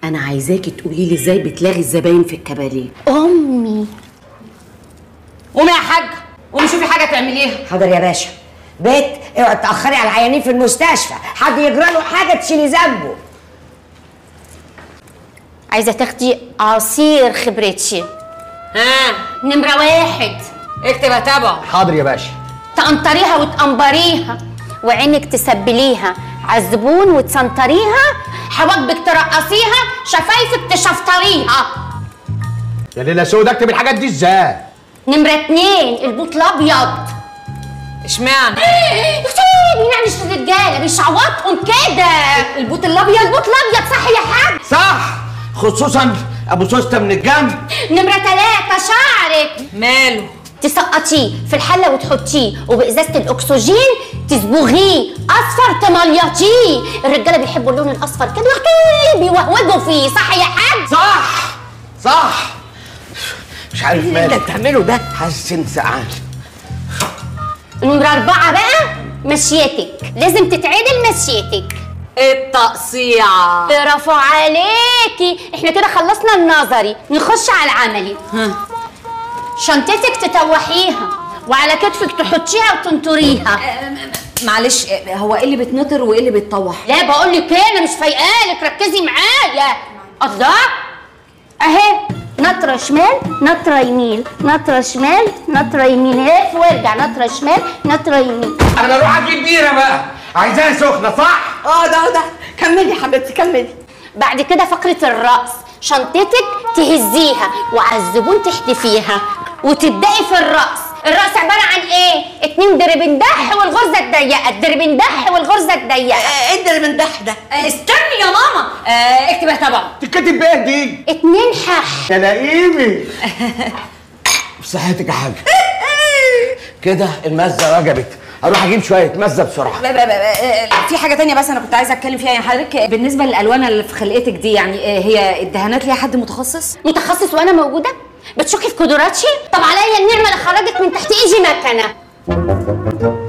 انا عايزاكي تقولي لي ازاي بتلاغي الزباين في الكباريه امي قومي يا حاج قومي شوفي حاجه تعمليها حاضر يا باشا بيت اوعي تاخري على العيانين في المستشفى حد يجرى له حاجه تشيلي ذنبه عايزه تاخدي عصير خبرتي ها نمره واحد اكتب يا تبع حاضر يا باشا تقنطريها وتقنبريها وعينك تسبليها عالزبون وتسنطريها حواجبك ترقصيها شفايفك تشفطريها يا ليلى سود اكتب الحاجات دي ازاي نمرة اتنين البوط الابيض اشمعنى بينعنش الرجاله بيشعوطهم كده البوط الابيض البوط الابيض صح يا حاج صح خصوصا ابو سوسته من الجنب نمرة تلاتة شعرك ماله تسقطيه في الحلة وتحطيه وبإزازة الأكسجين تصبغيه أصفر تمليطيه الرجالة بيحبوا اللون الأصفر كده ياخدوه بيوهوجوا فيه صح يا حاج؟ صح صح مش عارف اللي انت مالك بتعمله ده حاسس اني سقعان نمرة أربعة بقى مشيتك لازم تتعدل مشيتك التقصيعه برافو عليكي احنا كده خلصنا النظري نخش على العملي شنطتك تتوحيها وعلى كتفك تحطيها وتنطريها معلش هو ايه اللي بتنطر وايه اللي بيتطوح لا بقول لك ايه انا مش فايقالك ركزي معايا الله اهي نطرة شمال نطرة يمين نطرة شمال نطرة يمين لف وارجع نطرة شمال نطرة يمين انا اروح اجيب بيره بقى عايزاها سخنه صح اه ده ده كملي يا حبيبتي كملي بعد كده فقرة الرأس شنطتك تهزيها وعلى الزبون تحدفيها وتبدأي في الرأس الرأس عبارة عن ايه؟ اتنين دربندح والغرزة الضيقة الدربندح والغرزة الضيقة ايه اللي من ده ده استني يا ماما آه اكتب يا تبع تتكتب بايه دي اتنين حح يا لئيمي بصحتك يا حاج كده المزه وجبت اروح اجيب شويه مزه بسرعه ب- ب- ب- في حاجة تانية بس أنا كنت عايزة أتكلم فيها يعني حضرتك بالنسبة للألوان اللي في خلقتك دي يعني آه، هي الدهانات ليها حد متخصص؟ متخصص وانا موجودة؟ بتشكي في قدراتي؟ طب عليا النعمة اللي خرجت من تحت ايدي مكنة